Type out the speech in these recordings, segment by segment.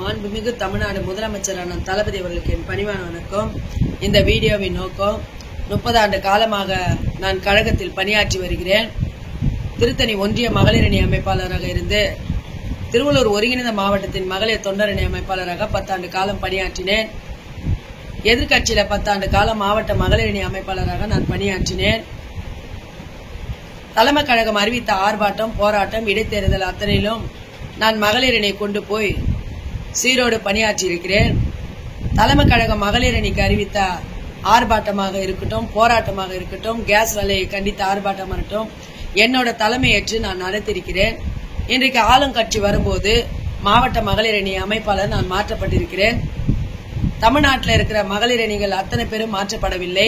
மாண்புமிகு தமிழ்நாடு முதலமைச்சரான தளபதி அவர்களுக்கு என் பணிவான வணக்கம் இந்த வீடியோவின் நோக்கம் முப்பது ஆண்டு காலமாக நான் கழகத்தில் பணியாற்றி வருகிறேன் திருத்தணி ஒன்றிய மகளிரணி அமைப்பாளராக இருந்து திருவள்ளூர் ஒருங்கிணைந்த மாவட்டத்தின் மகளிர் தொண்டரணி அமைப்பாளராக பத்தாண்டு காலம் பணியாற்றினேன் எதிர்க்கட்சியில பத்தாண்டு காலம் மாவட்ட மகளிரணி அமைப்பாளராக நான் பணியாற்றினேன் தலைமை கழகம் அறிவித்த ஆர்ப்பாட்டம் போராட்டம் இடைத்தேர்தல் அத்தனையிலும் நான் மகளிரணி கொண்டு போய் சீரோடு பணியாற்றி இருக்கிறேன் தலைமை கழகம் மகளிரணிக்கு அறிவித்த ஆர்ப்பாட்டமாக இருக்கட்டும் போராட்டமாக இருக்கட்டும் கேஸ் விலையை கண்டித்த ஆர்ப்பாட்டமாக இருக்கட்டும் என்னோட தலைமையேற்று நான் நடத்தியிருக்கிறேன் இன்றைக்கு ஆளுங்கட்சி வரும்போது மாவட்ட மகளிரணி அமைப்பாளர் நான் மாற்றப்பட்டிருக்கிறேன் தமிழ்நாட்டில் இருக்கிற மகளிரணிகள் அத்தனை பேரும் மாற்றப்படவில்லை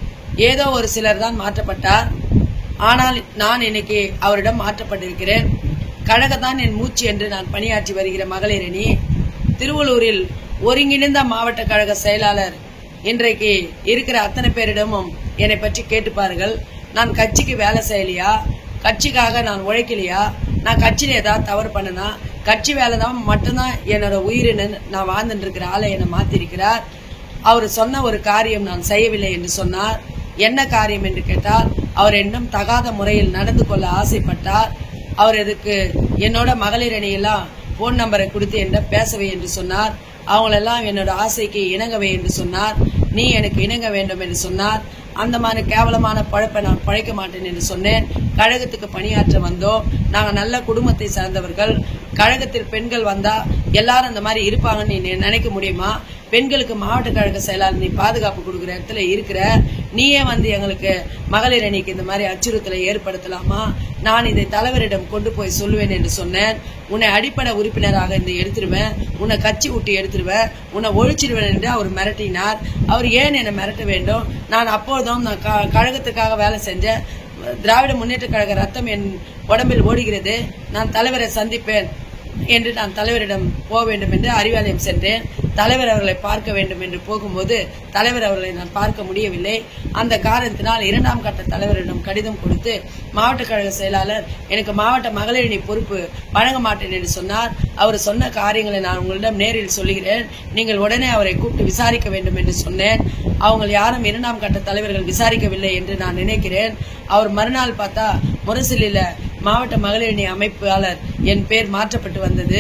ஏதோ ஒரு சிலர் தான் மாற்றப்பட்டார் ஆனால் நான் இன்னைக்கு அவரிடம் மாற்றப்பட்டிருக்கிறேன் கழகத்தான் என் மூச்சு என்று நான் பணியாற்றி வருகிற மகளிரணி திருவள்ளூரில் ஒருங்கிணைந்த மாவட்ட கழக செயலாளர் இன்றைக்கு இருக்கிற அத்தனை பேரிடமும் என்னை பற்றி கேட்டுப்பார்கள் நான் கட்சிக்கு வேலை செய்யலையா கட்சிக்காக நான் உழைக்கலையா நான் கட்சியில ஏதாவது தவறு பண்ணனா கட்சி வேலை தான் மட்டும்தான் என்னோட உயிரினு நான் வாழ்ந்துட்டு இருக்கிற ஆளை என்னை மாத்திருக்கிறார் அவர் சொன்ன ஒரு காரியம் நான் செய்யவில்லை என்று சொன்னார் என்ன காரியம் என்று கேட்டால் அவர் என்னும் தகாத முறையில் நடந்து கொள்ள ஆசைப்பட்டார் அவர் இதுக்கு என்னோட மகளிர் அணியெல்லாம் போன் நம்பரை கொடுத்து என்ன பேசவே என்று சொன்னார் அவங்களெல்லாம் என்னோட ஆசைக்கு இணங்கவே என்று சொன்னார் நீ எனக்கு இணங்க வேண்டும் என்று சொன்னார் அந்த மாதிரி கேவலமான பழப்பை நான் பழைக்க மாட்டேன் என்று சொன்னேன் கழகத்துக்கு பணியாற்ற வந்தோம் நாங்க நல்ல குடும்பத்தை சார்ந்தவர்கள் கழகத்தில் பெண்கள் வந்தா எல்லாரும் அந்த மாதிரி இருப்பாங்கன்னு நீ நினைக்க முடியுமா பெண்களுக்கு மாவட்ட கழக செயலாளர் நீ பாதுகாப்பு கொடுக்குற இடத்துல இருக்கிற நீயே வந்து எங்களுக்கு மகளிர் அணிக்கு இந்த மாதிரி அச்சுறுத்தலை ஏற்படுத்தலாமா நான் இதை தலைவரிடம் கொண்டு போய் சொல்லுவேன் என்று சொன்னேன் உன்னை அடிப்படை உறுப்பினராக இந்த எடுத்துருவேன் உன்னை கட்சி விட்டு எடுத்துருவேன் உன்னை ஒழிச்சிடுவேன் என்று அவர் மிரட்டினார் அவர் ஏன் என்னை மிரட்ட வேண்டும் நான் அப்போதும் நான் க- கழகத்துக்காக வேலை செஞ்சேன் திராவிட முன்னேற்ற கழக ரத்தம் என் உடம்பில் ஓடுகிறது நான் தலைவரை சந்திப்பேன் என்று நான் தலைவரிடம் போக வேண்டும் என்று அறிவாலயம் சென்றேன் தலைவர் அவர்களை பார்க்க வேண்டும் என்று போகும்போது தலைவர் அவர்களை நான் பார்க்க முடியவில்லை அந்த காரணத்தினால் இரண்டாம் கட்ட தலைவரிடம் கடிதம் கொடுத்து மாவட்ட கழக செயலாளர் எனக்கு மாவட்ட மகளிரணி பொறுப்பு வழங்க மாட்டேன் என்று சொன்னார் அவர் சொன்ன காரியங்களை நான் உங்களிடம் நேரில் சொல்லுகிறேன் நீங்கள் உடனே அவரை கூப்பிட்டு விசாரிக்க வேண்டும் என்று சொன்னேன் அவங்க யாரும் இரண்டாம் கட்ட தலைவர்கள் விசாரிக்கவில்லை என்று நான் நினைக்கிறேன் அவர் மறுநாள் பார்த்தா முரசிலில மாவட்ட மகளிரணி அமைப்பாளர் என் பேர் மாற்றப்பட்டு வந்தது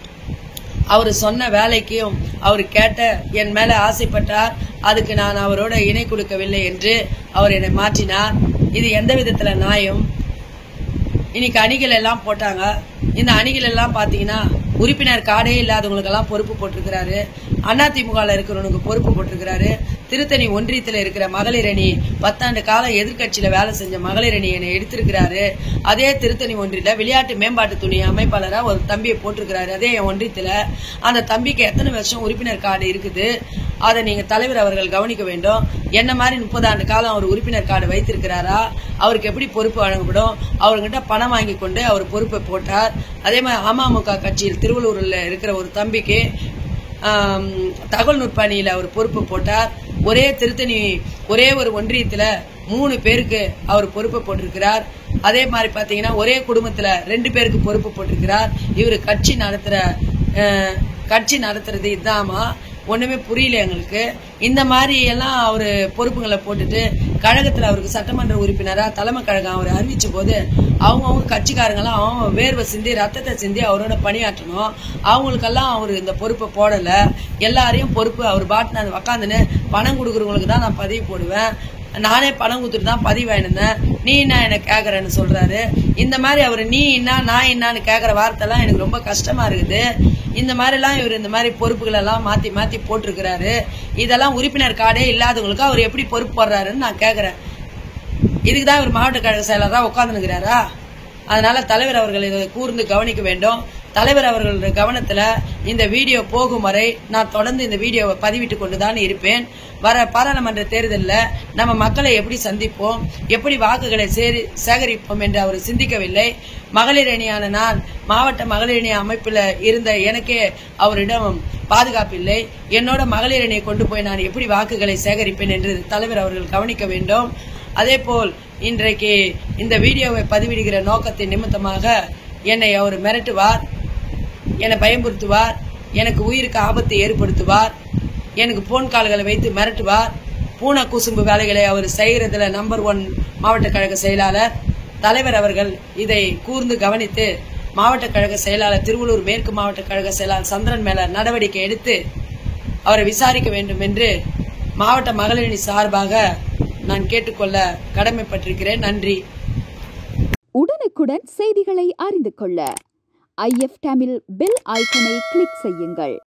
அவர் சொன்ன வேலைக்கும் அவர் கேட்ட என் மேல ஆசைப்பட்டார் அதுக்கு நான் அவரோட இணை கொடுக்கவில்லை என்று அவர் என்னை மாற்றினார் இது எந்த விதத்துல நியாயம் இன்னைக்கு அணிகள் எல்லாம் போட்டாங்க இந்த அணிகள் எல்லாம் பாத்தீங்கன்னா உறுப்பினர் கார்டே இல்லாதவங்களுக்கெல்லாம் பொறுப்பு போட்டிருக்கிறாரு அதிமுகவில் இருக்கிறவனுக்கு பொறுப்பு போட்டிருக்கிறாரு திருத்தணி ஒன்றியத்தில் இருக்கிற மகளிர் அணி பத்தாண்டு காலம் எதிர்க்கட்சியில வேலை செஞ்ச மகளிர் அணி என்னை எடுத்திருக்கிறாரு அதே திருத்தணி ஒன்றியல விளையாட்டு மேம்பாட்டு துணி அமைப்பாளரா ஒரு தம்பியை போட்டிருக்கிறாரு அதே என் ஒன்றியத்துல அந்த தம்பிக்கு எத்தனை வருஷம் உறுப்பினர் கார்டு இருக்குது அதை நீங்க தலைவர் அவர்கள் கவனிக்க வேண்டும் என்ன மாதிரி முப்பது ஆண்டு காலம் அவர் உறுப்பினர் கார்டு வைத்திருக்கிறாரா அவருக்கு எப்படி பொறுப்பு வழங்கப்படும் அவர்கிட்ட பணம் வாங்கி கொண்டு அவர் பொறுப்பை போட்டார் அதே மாதிரி அமமுக கட்சியில் திருவள்ளூர்ல இருக்கிற ஒரு தம்பிக்கு ஆம், தகவல் நுட்ப அணியில அவர் பொறுப்பு போட்டார் ஒரே திருத்தணி ஒரே ஒரு ஒன்றியத்துல மூணு பேருக்கு அவர் பொறுப்பு போட்டிருக்கிறார் அதே மாதிரி பாத்தீங்கன்னா ஒரே குடும்பத்துல ரெண்டு பேருக்கு பொறுப்பு போட்டிருக்கிறார் இவர் கட்சி நடத்துற அஹ், கட்சி நடத்துறது இதாமா ஒண்ணுமே புரியல எங்களுக்கு இந்த மாதிரி எல்லாம் அவரு பொறுப்புகளை போட்டுட்டு கழகத்துல அவருக்கு சட்டமன்ற உறுப்பினரா தலைமை கழகம் அவர் அறிவிச்ச போது அவங்கவுங்க கட்சிக்காரங்கெல்லாம் அவங்க வேர்வை சிந்தி ரத்தத்தை சிந்தி அவரோட பணியாற்றணும் அவங்களுக்கெல்லாம் அவர் இந்த பொறுப்பை போடல எல்லாரையும் பொறுப்பு அவர் பாட்டு உக்காந்துன்னு பணம் கொடுக்குறவங்களுக்கு தான் நான் பதிவு போடுவேன் நானே பணம் கொடுத்துட்டு தான் பதிவு வாங்கினேன் நீ என்ன என்ன கேக்குறேன்னு சொல்றாரு இந்த மாதிரி அவர் நீ என்ன நான் என்னன்னு கேக்குற வார்த்தைலாம் எனக்கு ரொம்ப கஷ்டமா இருக்குது இந்த மாதிரி எல்லாம் இவர் இந்த மாதிரி பொறுப்புகள் எல்லாம் மாத்தி மாத்தி போட்டிருக்கிறாரு இதெல்லாம் உறுப்பினர் கார்டே இல்லாதவங்களுக்கு அவர் எப்படி பொறுப்பு போடுறாருன்னு நான் கேக்குறேன் இதுக்கு தான் இவர் மாவட்ட கழக செயலராக உட்கார்ந்துருக்கிறாரா அதனால தலைவர் அவர்கள் இதை கூர்ந்து கவனிக்க வேண்டும் தலைவர் அவர்களுடைய கவனத்துல இந்த வீடியோ போகும் வரை நான் தொடர்ந்து இந்த வீடியோவை பதிவிட்டு கொண்டுதான் இருப்பேன் வர பாராளுமன்ற தேர்தலில் நம்ம மக்களை எப்படி சந்திப்போம் எப்படி வாக்குகளை சேரி சேகரிப்போம் என்று அவர் சிந்திக்கவில்லை மகளிர் அணியான நான் மாவட்ட மகளிர் அணி அமைப்பில் இருந்த எனக்கே அவரிடம் பாதுகாப்பில்லை என்னோட மகளிர் அணியை கொண்டு போய் நான் எப்படி வாக்குகளை சேகரிப்பேன் என்று தலைவர் அவர்கள் கவனிக்க வேண்டும் அதேபோல் இன்றைக்கு இந்த வீடியோவை பதிவிடுகிற நோக்கத்தின் நிமித்தமாக என்னை அவர் மிரட்டுவார் என்னை பயமுறுத்துவார் எனக்கு உயிருக்கு ஆபத்தை ஏற்படுத்துவார் எனக்கு போன் கால்களை வைத்து மிரட்டுவார் பூனை குசும்பு வேலைகளை அவர் செய்யறதுல நம்பர் ஒன் மாவட்ட கழக செயலாளர் தலைவர் அவர்கள் இதை கூர்ந்து கவனித்து மாவட்ட கழக செயலாளர் திருவள்ளூர் மேற்கு மாவட்ட கழக செயலாளர் சந்திரன் மேல நடவடிக்கை எடுத்து அவரை விசாரிக்க வேண்டும் என்று மாவட்ட மகளிரணி சார்பாக நான் கேட்டுக்கொள்ள கடமைப்பட்டிருக்கிறேன் நன்றி உடனுக்குடன் செய்திகளை அறிந்து கொள்ள ஐஎஃப் தமிழ் பெல் ஐக்கனை கிளிக் செய்யுங்கள்